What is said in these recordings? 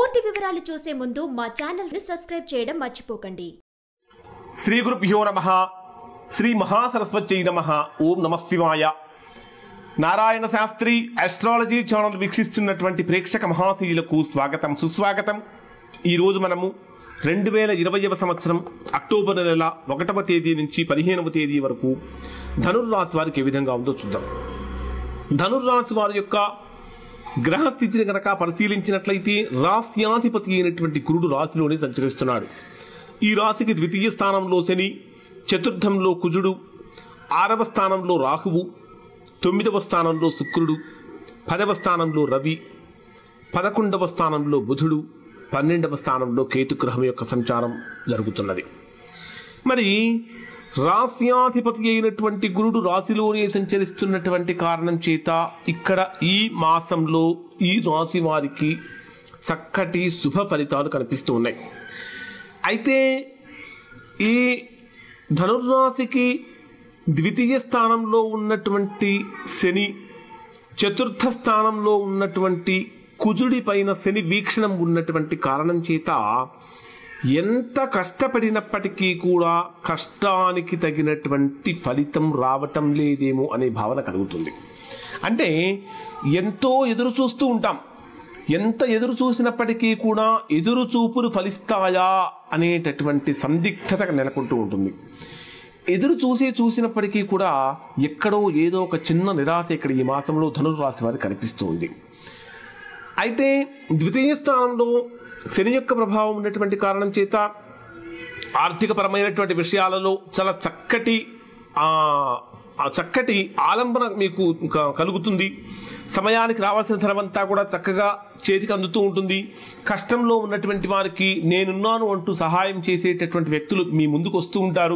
పూర్తి వివరాలు చూసే ముందు మా ఛానల్ ని సబ్స్క్రైబ్ చేయడం మర్చిపోకండి శ్రీ గురుభ్యో నమ శ్రీ మహాసరస్వత్యై నమ ఓం నమ శివాయ నారాయణ శాస్త్రి ఆస్ట్రాలజీ ఛానల్ వీక్షిస్తున్నటువంటి ప్రేక్షక మహాశీలకు స్వాగతం సుస్వాగతం ఈరోజు మనము రెండు వేల ఇరవైవ సంవత్సరం అక్టోబర్ నెల ఒకటవ తేదీ నుంచి పదిహేనవ తేదీ వరకు ధనుర్రాశి వారికి ఏ విధంగా ఉందో చూద్దాం ధనుర్రాశి వారి యొక్క గ్రహస్థితిని కనుక పరిశీలించినట్లయితే రాస్యాధిపతి అయినటువంటి గురుడు రాశిలోనే సంచరిస్తున్నాడు ఈ రాశికి ద్వితీయ స్థానంలో శని చతుర్థంలో కుజుడు ఆరవ స్థానంలో రాహువు తొమ్మిదవ స్థానంలో శుక్రుడు పదవ స్థానంలో రవి పదకొండవ స్థానంలో బుధుడు పన్నెండవ స్థానంలో కేతుగ్రహం యొక్క సంచారం జరుగుతున్నది మరి రాస్యాధిపతి అయినటువంటి గురుడు రాశిలోనే సంచరిస్తున్నటువంటి కారణం చేత ఇక్కడ ఈ మాసంలో ఈ రాశి వారికి చక్కటి శుభ ఫలితాలు కనిపిస్తూ ఉన్నాయి అయితే ఈ ధనుర్రాశికి ద్వితీయ స్థానంలో ఉన్నటువంటి శని చతుర్థ స్థానంలో ఉన్నటువంటి కుజుడి పైన శని వీక్షణం ఉన్నటువంటి కారణం చేత ఎంత కష్టపడినప్పటికీ కూడా కష్టానికి తగినటువంటి ఫలితం రావటం లేదేమో అనే భావన కలుగుతుంది అంటే ఎంతో ఎదురు చూస్తూ ఉంటాం ఎంత ఎదురు చూసినప్పటికీ కూడా ఎదురు చూపులు ఫలిస్తాయా అనేటటువంటి సందిగ్ధత నెలకొంటూ ఉంటుంది ఎదురు చూసి చూసినప్పటికీ కూడా ఎక్కడో ఏదో ఒక చిన్న నిరాశ ఇక్కడ ఈ మాసంలో ధనుర్రాశి వారికి కనిపిస్తూ ఉంది అయితే ద్వితీయ స్థానంలో శని యొక్క ప్రభావం ఉన్నటువంటి కారణం చేత ఆర్థికపరమైనటువంటి విషయాలలో చాలా చక్కటి ఆ, ఆ చక్కటి ఆలంబన మీకు క- కలుగుతుంది సమయానికి రావాల్సిన ధనమంతా కూడా చక్కగా చేతికి అందుతూ ఉంటుంది కష్టంలో ఉన్నటువంటి వారికి నేనున్నాను అంటూ సహాయం చేసేటటువంటి వ్యక్తులు మీ ముందుకు వస్తూ ఉంటారు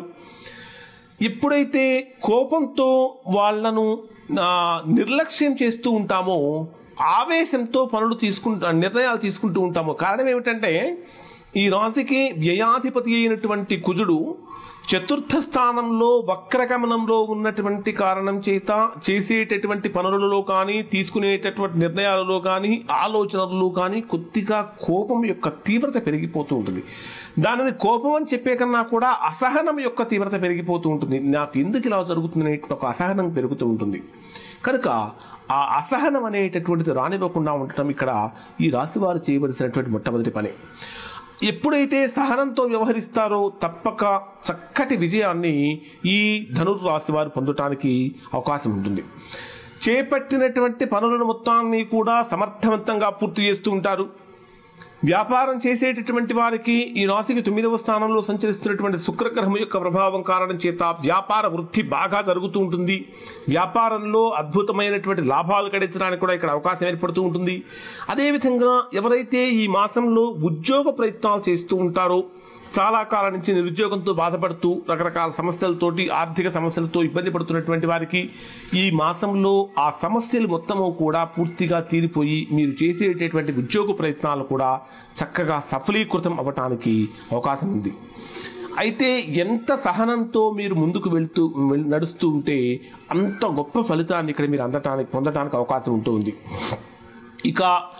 ఎప్పుడైతే కోపంతో వాళ్ళను ఆ, నిర్లక్ష్యం చేస్తూ ఉంటామో ఆవేశంతో పనులు తీసుకుంటూ నిర్ణయాలు తీసుకుంటూ ఉంటామో కారణం ఏమిటంటే ఈ రాశికి వ్యయాధిపతి అయినటువంటి కుజుడు చతుర్థ స్థానంలో వక్రగమనంలో ఉన్నటువంటి కారణం చేత చేసేటటువంటి పనులలో కానీ తీసుకునేటటువంటి నిర్ణయాలలో కానీ ఆలోచనలలో కానీ కొద్దిగా కోపం యొక్క తీవ్రత పెరిగిపోతూ ఉంటుంది దానిని కోపం అని చెప్పే కన్నా కూడా అసహనం యొక్క తీవ్రత పెరిగిపోతూ ఉంటుంది నాకు ఎందుకు ఇలా జరుగుతుంది అనేటువంటి ఒక అసహనం పెరుగుతూ ఉంటుంది కనుక ఆ అసహనం అనేటటువంటిది రానివ్వకుండా ఉండటం ఇక్కడ ఈ రాశి వారు చేయవలసినటువంటి మొట్టమొదటి పని ఎప్పుడైతే సహనంతో వ్యవహరిస్తారో తప్పక చక్కటి విజయాన్ని ఈ ధనుర్రాశి వారు పొందటానికి అవకాశం ఉంటుంది చేపట్టినటువంటి పనులను మొత్తాన్ని కూడా సమర్థవంతంగా పూర్తి చేస్తూ ఉంటారు వ్యాపారం చేసేటటువంటి వారికి ఈ రాశికి తొమ్మిదవ స్థానంలో సంచరిస్తున్నటువంటి శుక్రగ్రహం యొక్క ప్రభావం కారణం చేత వ్యాపార వృద్ధి బాగా జరుగుతూ ఉంటుంది వ్యాపారంలో అద్భుతమైనటువంటి లాభాలు గడించడానికి కూడా ఇక్కడ అవకాశం ఏర్పడుతూ ఉంటుంది అదేవిధంగా ఎవరైతే ఈ మాసంలో ఉద్యోగ ప్రయత్నాలు చేస్తూ ఉంటారో చాలా కాలం నుంచి నిరుద్యోగంతో బాధపడుతూ రకరకాల సమస్యలతోటి ఆర్థిక సమస్యలతో ఇబ్బంది పడుతున్నటువంటి వారికి ఈ మాసంలో ఆ సమస్యలు మొత్తము కూడా పూర్తిగా తీరిపోయి మీరు చేసేటటువంటి ఉద్యోగ ప్రయత్నాలు కూడా చక్కగా సఫలీకృతం అవ్వటానికి అవకాశం ఉంది అయితే ఎంత సహనంతో మీరు ముందుకు వెళ్తూ వెళ్- నడుస్తూ ఉంటే అంత గొప్ప ఫలితాన్ని ఇక్కడ మీరు అందటానికి పొందడానికి అవకాశం ఉంటుంది ఇక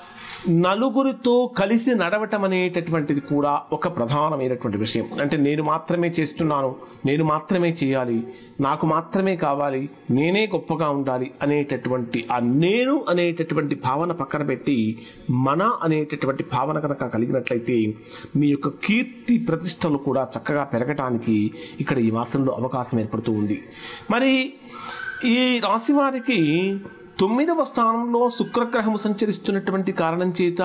నలుగురితో కలిసి నడవటం అనేటటువంటిది కూడా ఒక ప్రధానమైనటువంటి విషయం అంటే నేను మాత్రమే చేస్తున్నాను నేను మాత్రమే చేయాలి నాకు మాత్రమే కావాలి నేనే గొప్పగా ఉండాలి అనేటటువంటి ఆ నేను అనేటటువంటి భావన పక్కన పెట్టి మన అనేటటువంటి భావన కనుక కలిగినట్లయితే మీ యొక్క కీర్తి ప్రతిష్టలు కూడా చక్కగా పెరగటానికి ఇక్కడ ఈ మాసంలో అవకాశం ఏర్పడుతూ ఉంది మరి ఈ రాశి వారికి తొమ్మిదవ స్థానంలో శుక్రగ్రహము సంచరిస్తున్నటువంటి కారణం చేత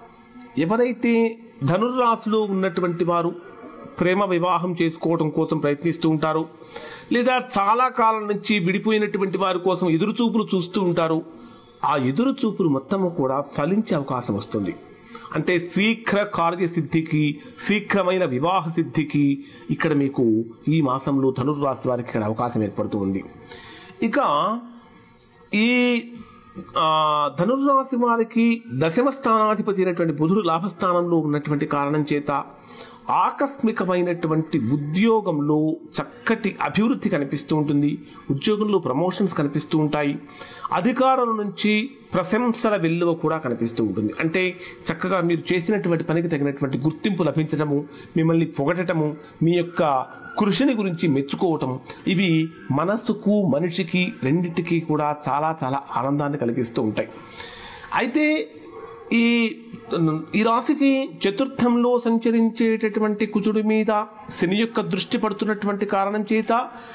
ఎవరైతే ధనుర్రాశిలో ఉన్నటువంటి వారు ప్రేమ వివాహం చేసుకోవడం కోసం ప్రయత్నిస్తూ ఉంటారు లేదా చాలా కాలం నుంచి విడిపోయినటువంటి వారి కోసం ఎదురుచూపులు చూస్తూ ఉంటారు ఆ ఎదురుచూపులు మొత్తము కూడా ఫలించే అవకాశం వస్తుంది అంటే శీఘ్ర కార్యసిద్ధికి శీఘ్రమైన వివాహ సిద్ధికి ఇక్కడ మీకు ఈ మాసంలో ధనుర్రాశి వారికి ఇక్కడ అవకాశం ఏర్పడుతూ ఉంది ఇక ఈ ఆ, ధనుర్రాశి వారికి దశమ స్థానాధిపతి అయినటువంటి బుధుడు లాభస్థానంలో ఉన్నటువంటి కారణం చేత ఆకస్మికమైనటువంటి ఉద్యోగంలో చక్కటి అభివృద్ధి కనిపిస్తూ ఉంటుంది ఉద్యోగంలో ప్రమోషన్స్ కనిపిస్తూ ఉంటాయి అధికారుల నుంచి ప్రశంసల వెల్లువ కూడా కనిపిస్తూ ఉంటుంది అంటే చక్కగా మీరు చేసినటువంటి పనికి తగినటువంటి గుర్తింపు లభించడము మిమ్మల్ని పొగడటము మీ యొక్క కృషిని గురించి మెచ్చుకోవటం ఇవి మనస్సుకు మనిషికి రెండింటికి కూడా చాలా చాలా ఆనందాన్ని కలిగిస్తూ ఉంటాయి అయితే ఈ ఈ రాశికి చతుర్థంలో సంచరించేటటువంటి కుజుడి మీద శని యొక్క దృష్టి పడుతున్నటువంటి కారణం చేత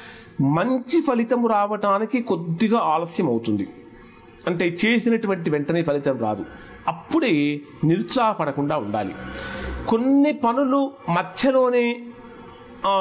మంచి ఫలితము రావటానికి కొద్దిగా ఆలస్యం అవుతుంది అంటే చేసినటువంటి వెంటనే ఫలితం రాదు అప్పుడే నిరుత్సాహపడకుండా ఉండాలి కొన్ని పనులు మధ్యలోనే ఆ,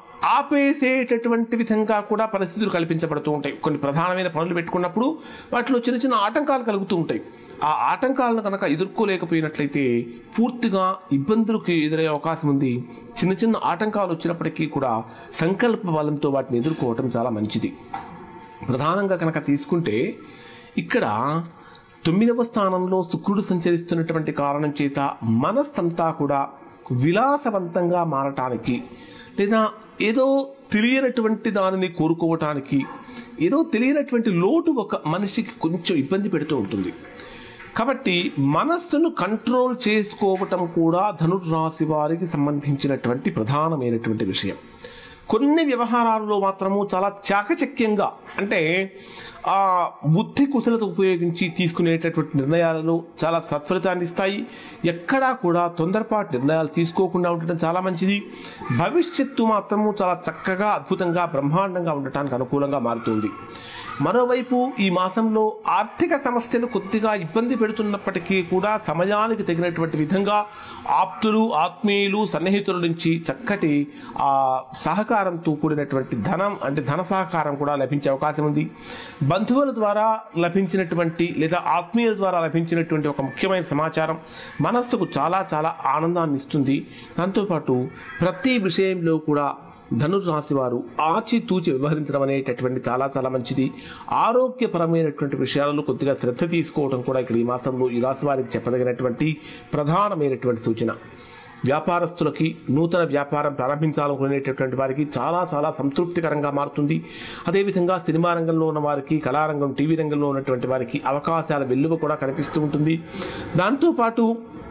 ఆపేసేటటువంటి విధంగా కూడా పరిస్థితులు కల్పించబడుతూ ఉంటాయి కొన్ని ప్రధానమైన పనులు పెట్టుకున్నప్పుడు వాటిలో చిన్న చిన్న ఆటంకాలు కలుగుతూ ఉంటాయి ఆ ఆటంకాలను కనుక ఎదుర్కోలేకపోయినట్లయితే పూర్తిగా ఇబ్బందులకు ఎదురయ్యే అవకాశం ఉంది చిన్న చిన్న ఆటంకాలు వచ్చినప్పటికీ కూడా సంకల్ప బలంతో వాటిని ఎదుర్కోవటం చాలా మంచిది ప్రధానంగా కనుక తీసుకుంటే ఇక్కడ తొమ్మిదవ స్థానంలో శుక్రుడు సంచరిస్తున్నటువంటి కారణం చేత మనస్సంతా కూడా విలాసవంతంగా మారటానికి లేదా ఏదో తెలియనటువంటి దానిని కోరుకోవటానికి ఏదో తెలియనటువంటి లోటు ఒక మనిషికి కొంచెం ఇబ్బంది పెడుతూ ఉంటుంది కాబట్టి మనస్సును కంట్రోల్ చేసుకోవటం కూడా ధనుర్రాశి వారికి సంబంధించినటువంటి ప్రధానమైనటువంటి విషయం కొన్ని వ్యవహారాలలో మాత్రము చాలా చాకచక్యంగా అంటే ఆ బుద్ధి కుశలత ఉపయోగించి తీసుకునేటటువంటి నిర్ణయాలలో చాలా సత్ఫలితాన్ని ఇస్తాయి ఎక్కడా కూడా తొందరపాటు నిర్ణయాలు తీసుకోకుండా ఉండటం చాలా మంచిది భవిష్యత్తు మాత్రము చాలా చక్కగా అద్భుతంగా బ్రహ్మాండంగా ఉండటానికి అనుకూలంగా మారుతుంది మరోవైపు ఈ మాసంలో ఆర్థిక సమస్యలు కొద్దిగా ఇబ్బంది పెడుతున్నప్పటికీ కూడా సమయానికి తగినటువంటి విధంగా ఆప్తులు ఆత్మీయులు సన్నిహితుల నుంచి చక్కటి ఆ సహకారంతో కూడినటువంటి ధనం అంటే ధన సహకారం కూడా లభించే అవకాశం ఉంది బంధువుల ద్వారా లభించినటువంటి లేదా ఆత్మీయుల ద్వారా లభించినటువంటి ఒక ముఖ్యమైన సమాచారం మనస్సుకు చాలా చాలా ఆనందాన్ని ఇస్తుంది దాంతోపాటు ప్రతి విషయంలో కూడా ధనుర్రాశి వారు ఆచితూచి వ్యవహరించడం అనేటటువంటి చాలా చాలా మంచిది ఆరోగ్యపరమైనటువంటి విషయాలలో కొద్దిగా శ్రద్ధ తీసుకోవడం కూడా ఇక్కడ ఈ మాసంలో ఈ రాశి వారికి చెప్పదగినటువంటి ప్రధానమైనటువంటి సూచన వ్యాపారస్తులకి నూతన వ్యాపారం ప్రారంభించాలనుకునేటటువంటి వారికి చాలా చాలా సంతృప్తికరంగా మారుతుంది అదేవిధంగా సినిమా రంగంలో ఉన్న వారికి కళారంగం టీవీ రంగంలో ఉన్నటువంటి వారికి అవకాశాల వెల్లువ కూడా కనిపిస్తూ ఉంటుంది దాంతోపాటు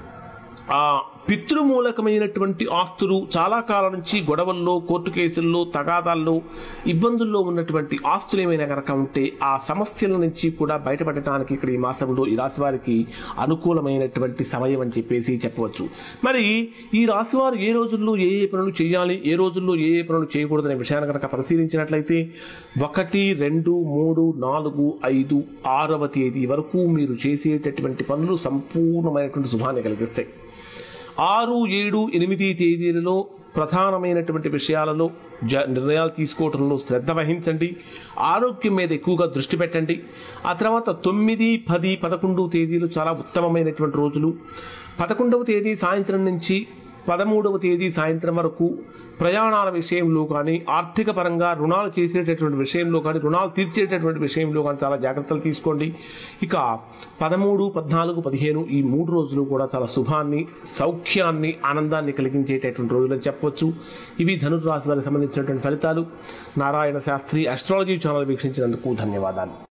ఆ పితృమూలకమైనటువంటి ఆస్తులు చాలా కాలం నుంచి గొడవల్లో కోర్టు కేసుల్లో తగాదాల్లో ఇబ్బందుల్లో ఉన్నటువంటి ఆస్తులు ఏమైనా కనుక ఉంటే ఆ సమస్యల నుంచి కూడా బయటపడటానికి ఇక్కడ ఈ మాసంలో ఈ రాశి వారికి అనుకూలమైనటువంటి సమయం అని చెప్పేసి చెప్పవచ్చు మరి ఈ రాశి వారు ఏ రోజుల్లో ఏ ఏ పనులు చేయాలి ఏ రోజుల్లో ఏ ఏ పనులు చేయకూడదనే విషయాన్ని కనుక పరిశీలించినట్లయితే ఒకటి రెండు మూడు నాలుగు ఐదు ఆరవ తేదీ వరకు మీరు చేసేటటువంటి పనులు సంపూర్ణమైనటువంటి శుభాన్ని కలిగిస్తాయి ఆరు ఏడు ఎనిమిది తేదీలలో ప్రధానమైనటువంటి విషయాలలో జ నిర్ణయాలు తీసుకోవడంలో శ్రద్ధ వహించండి ఆరోగ్యం మీద ఎక్కువగా దృష్టి పెట్టండి ఆ తర్వాత తొమ్మిది పది పదకొండు తేదీలు చాలా ఉత్తమమైనటువంటి రోజులు పదకొండవ తేదీ సాయంత్రం నుంచి పదమూడవ తేదీ సాయంత్రం వరకు ప్రయాణాల విషయంలో కానీ ఆర్థిక పరంగా రుణాలు చేసేటటువంటి విషయంలో కానీ రుణాలు తీర్చేటటువంటి విషయంలో కానీ చాలా జాగ్రత్తలు తీసుకోండి ఇక పదమూడు పద్నాలుగు పదిహేను ఈ మూడు రోజులు కూడా చాలా శుభాన్ని సౌఖ్యాన్ని ఆనందాన్ని కలిగించేటటువంటి రోజులు అని చెప్పవచ్చు ఇవి ధనుర్రాశి వారికి సంబంధించినటువంటి ఫలితాలు నారాయణ శాస్త్రి అస్ట్రాలజీ ఛానల్ వీక్షించినందుకు ధన్యవాదాలు